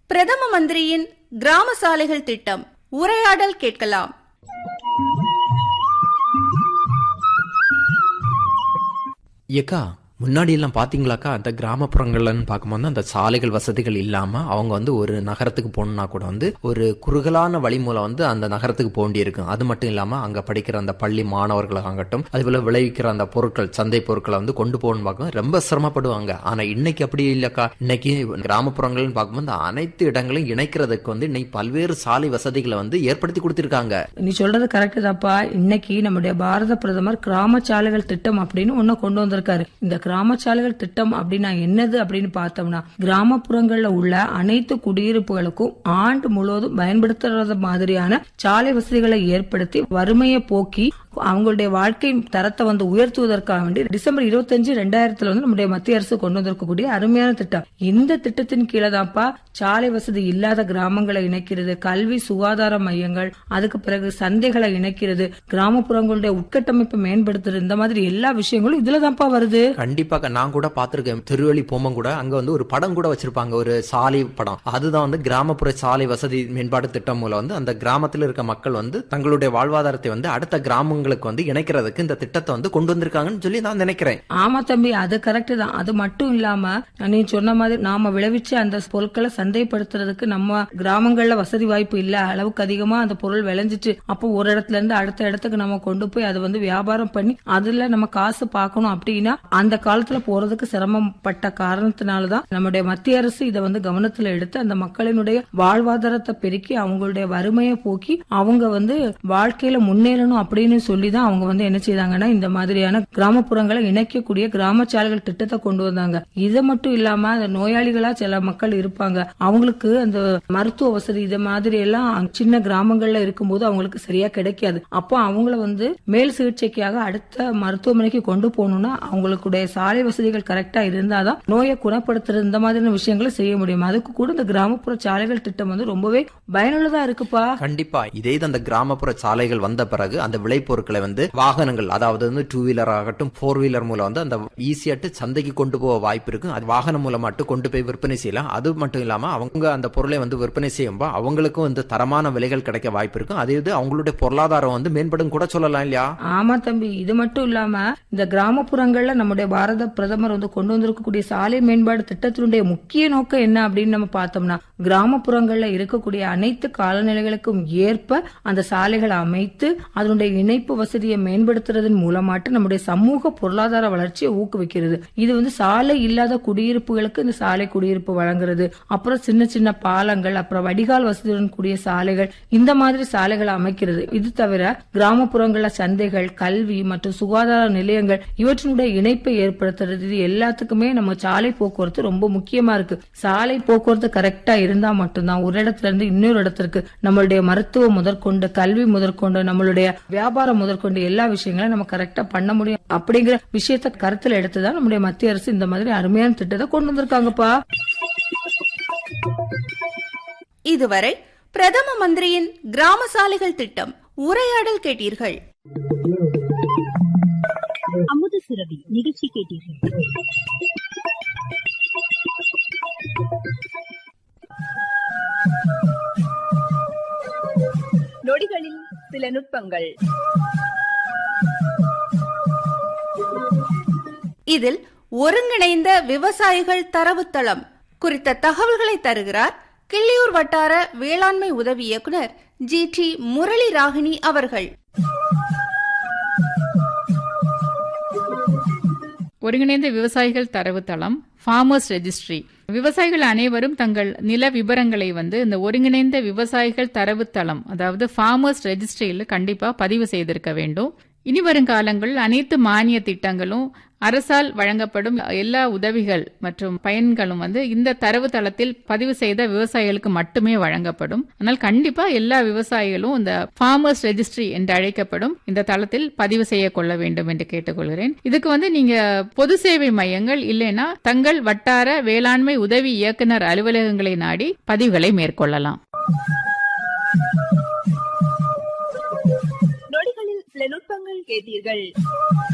பிரதம மந்திரியின் கிராம சாலைகள் திட்டம் உரையாடல் கேட்கலாம் ஏக்கா முன்னாடி எல்லாம் பாத்தீங்களாக்கா அந்த கிராமப்புறங்கள்லன்னு பார்க்கும்போது அந்த சாலைகள் வசதிகள் இல்லாம அவங்க வந்து ஒரு நகரத்துக்கு போகணும்னா கூட வந்து ஒரு குறுகலான வழி மூலம் வந்து அந்த நகரத்துக்கு போண்டி இருக்கும் அது மட்டும் இல்லாம அங்க படிக்கிற அந்த பள்ளி மாணவர்களாகட்டும் அதே போல விளைவிக்கிற அந்த பொருட்கள் சந்தை பொருட்களை வந்து கொண்டு போகணும்னு பார்க்கும் ரொம்ப சிரமப்படுவாங்க ஆனா இன்னைக்கு அப்படி இல்லக்கா இன்னைக்கு கிராமப்புறங்கள்னு பார்க்கும்போது அனைத்து இடங்களையும் இணைக்கிறதுக்கு வந்து இன்னைக்கு பல்வேறு சாலை வசதிகளை வந்து ஏற்படுத்தி கொடுத்திருக்காங்க நீ சொல்றது கரெக்ட் தாப்பா இன்னைக்கு நம்முடைய பாரத பிரதமர் கிராம சாலைகள் திட்டம் அப்படின்னு ஒண்ணு கொண்டு வந்திருக்காரு இந்த கிராம சாலைகள் திட்டம் அப்படின்னா என்னது அப்படின்னு பார்த்தோம்னா கிராமப்புறங்கள்ல உள்ள அனைத்து குடியிருப்புகளுக்கும் ஆண்டு முழுவதும் பயன்படுத்துறது மாதிரியான சாலை வசதிகளை ஏற்படுத்தி வறுமையை போக்கி அவங்களுடைய வாழ்க்கை தரத்தை வந்து உயர்த்துவதற்காக வேண்டி டிசம்பர் இருபத்தஞ்சு ரெண்டாயிரத்துல வந்து நம்முடைய மத்திய அரசு கொண்டு வந்திருக்கக்கூடிய அருமையான திட்டம் இந்த திட்டத்தின் கீழே தான்ப்பா சாலை வசதி இல்லாத கிராமங்களை இணைக்கிறது கல்வி சுகாதார மையங்கள் அதுக்கு பிறகு சந்தைகளை இணைக்கிறது கிராமப்புறங்களுடைய உட்கட்டமைப்பை மேம்படுத்துறது இந்த மாதிரி எல்லா விஷயங்களும் இதுல தான்ப்பா வருது கண்டிப்பாக நான் கூட பார்த்திருக்கேன் திருவள்ளி போமம் கூட அங்க வந்து ஒரு படம் கூட வச்சிருப்பாங்க ஒரு சாலை படம் அதுதான் வந்து கிராமப்புற சாலை வசதி மேம்பாடு திட்டம் மூலம் வந்து அந்த கிராமத்தில் இருக்க மக்கள் வந்து தங்களுடைய வாழ்வாதாரத்தை வந்து அடுத்த கிராமங்களுக்கு வந்து இணைக்கிறதுக்கு இந்த திட்டத்தை வந்து கொண்டு வந்திருக்காங்கன்னு சொல்லி நான் நினைக்கிறேன் ஆமா தம்பி அது கரெக்ட் தான் அது மட்டும் இல்லாம நீ சொன்ன மாதிரி நாம விளைவிச்ச அந்த பொருட்களை சந்தைப்படுத்துறதுக்கு நம்ம கிராமங்கள்ல வசதி வாய்ப்பு இல்ல அளவுக்கு அதிகமா அந்த பொருள் விளைஞ்சிட்டு அப்போ ஒரு இடத்துல இருந்து அடுத்த இடத்துக்கு நம்ம கொண்டு போய் அதை வந்து வியாபாரம் பண்ணி அதுல நம்ம காசு பார்க்கணும் அப்படின்னா அந்த காலத்துல போறதுக்கு சிரமப்பட்ட காரணத்தினாலதான் நம்முடைய மத்திய அரசு இதை வந்து கவனத்துல எடுத்து அந்த மக்களினுடைய வாழ்வாதாரத்தை பெருக்கி அவங்களுடைய வறுமையை போக்கி அவங்க வந்து வாழ்க்கையில முன்னேறணும் அப்படின்னு சொல்லி தான் அவங்க வந்து என்ன செய்தாங்கன்னா இந்த மாதிரியான கிராமப்புறங்களை இணைக்கக்கூடிய கிராம சாலைகள் திட்டத்தை கொண்டு வந்தாங்க இது மட்டும் இல்லாம அந்த நோயாளிகளா சில மக்கள் இருப்பாங்க அவங்களுக்கு அந்த மருத்துவ வசதி இது மாதிரி எல்லாம் சின்ன கிராமங்கள்ல இருக்கும்போது அவங்களுக்கு சரியா கிடைக்காது அப்போ அவங்கள வந்து மேல் சிகிச்சைக்காக அடுத்த மருத்துவமனைக்கு கொண்டு போகணும்னா அவங்களுடைய சாலை வசதிகள் கரெக்டா இருந்தாதான் நோயை குணப்படுத்துறது இந்த மாதிரியான விஷயங்களை செய்ய முடியும் அதுக்கு கூட இந்த கிராமப்புற சாலைகள் திட்டம் வந்து ரொம்பவே பயனுள்ளதா இருக்குப்பா கண்டிப்பா இதே இது அந்த கிராமப்புற சாலைகள் வந்த பிறகு அந்த விளைபொருட்களை வந்து வாகனங்கள் அதாவது வந்து டூ வீலர் ஆகட்டும் ஃபோர் வீலர் மூலம் வந்து அந்த ஈஸியாட்டு சந்தைக்கு கொண்டு போக வாய்ப்பு இருக்கு அது வாகனம் மூலமாட்டு கொண்டு போய் விற்பனை செய்யலாம் அது மட்டும் இல்லாம அவங்க அந்த பொருளை வந்து விற்பனை செய்யும்போது அவங்களுக்கும் வந்து தரமான விலைகள் கிடைக்க வாய்ப்பு இருக்கும் அதே இது அவங்களுடைய பொருளாதாரம் வந்து மேம்படும் கூட சொல்லலாம் இல்லையா ஆமா தம்பி இது மட்டும் இல்லாம இந்த கிராமப்புறங்கள்ல நம்முடைய பாரத பிரதமர் வந்து கொண்டு வந்திருக்கக்கூடிய சாலை மேம்பாடு திட்டத்தினுடைய முக்கிய நோக்கம் என்ன அப்படின்னு நம்ம பார்த்தோம்னா கிராமப்புறங்கள்ல இருக்கக்கூடிய அனைத்து காலநிலைகளுக்கும் ஏற்ப அந்த சாலைகளை அமைத்து அதனுடைய இணைப்பு வசதியை மேம்படுத்துறதன் மூலமாட்டு நம்முடைய சமூக பொருளாதார வளர்ச்சியை ஊக்குவிக்கிறது இது வந்து சாலை இல்லாத குடியிருப்புகளுக்கு இந்த சாலை குடியிருப்பு வழங்குறது அப்புறம் சின்ன சின்ன பாலங்கள் அப்புறம் வடிகால் வசதியுடன் கூடிய சாலைகள் இந்த மாதிரி சாலைகளை அமைக்கிறது இது தவிர கிராமப்புறங்கள்ல சந்தைகள் கல்வி மற்றும் சுகாதார நிலையங்கள் இவற்றினுடைய இணைப்பை ஏற்படுத்துறது இது எல்லாத்துக்குமே நம்ம சாலை போக்குவரத்து ரொம்ப முக்கியமா இருக்கு சாலை போக்குவரத்து கரெக்டா இருந்தா மட்டும்தான் ஒரு இடத்துல இருந்து இன்னொரு இடத்திற்கு நம்மளுடைய மருத்துவம் முதற்கொண்டு கல்வி முதற்கொண்டு நம்மளுடைய வியாபாரம் முதற்கொண்டு எல்லா விஷயங்களையும் நம்ம கரெக்டா பண்ண முடியும் அப்படிங்கிற விஷயத்த கருத்துல எடுத்துதான் நம்முடைய மத்திய அரசு இந்த மாதிரி அருமையான திட்டத்தை கொண்டு வந்திருக்காங்கப்பா இதுவரை பிரதம மந்திரியின் கிராம சாலைகள் திட்டம் உரையாடல் கேட்டீர்கள் அமுத சுரபி நிகழ்ச்சி கேட்டீர்கள் நொடிகளில் சில நுட்பங்கள் இதில் ஒருங்கிணைந்த விவசாயிகள் தரவுத்தளம் குறித்த தகவல்களை தருகிறார் கிள்ளியூர் வட்டார வேளாண்மை உதவி இயக்குனர் ஜி டி முரளி ராகினி அவர்கள் ஒருங்கிணைந்த விவசாயிகள் தரவுத்தளம் ஃபார்மர்ஸ் ரெஜிஸ்ட்ரி விவசாயிகள் அனைவரும் தங்கள் நில விவரங்களை வந்து இந்த ஒருங்கிணைந்த விவசாயிகள் தரவுத்தளம் அதாவது ஃபார்மர்ஸ் ரெஜிஸ்ட்ரியில் கண்டிப்பா பதிவு செய்திருக்க வேண்டும் இனி வரும் காலங்களில் அனைத்து மானிய திட்டங்களும் அரசால் வழங்கப்படும் எல்லா உதவிகள் மற்றும் பயன்களும் வந்து இந்த தரவுத்தளத்தில் பதிவு செய்த விவசாயிகளுக்கு மட்டுமே வழங்கப்படும் ஆனால் கண்டிப்பா எல்லா விவசாயிகளும் இந்த ஃபார்மர்ஸ் ரெஜிஸ்ட்ரி என்று அழைக்கப்படும் இந்த தளத்தில் பதிவு செய்ய கொள்ள வேண்டும் என்று கேட்டுக்கொள்கிறேன் இதுக்கு வந்து நீங்க பொது சேவை மையங்கள் இல்லைன்னா தங்கள் வட்டார வேளாண்மை உதவி இயக்குனர் அலுவலகங்களை நாடி பதிவுகளை மேற்கொள்ளலாம் நொடிகளில் சில நுட்பங்கள் கேட்டீர்கள்